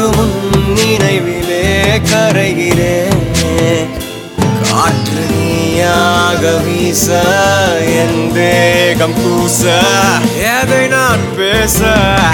உன் நினைவிலே கரைகிறேன் காற்று நீயாக வீச என் தேகம் கூச எதை நான் பேச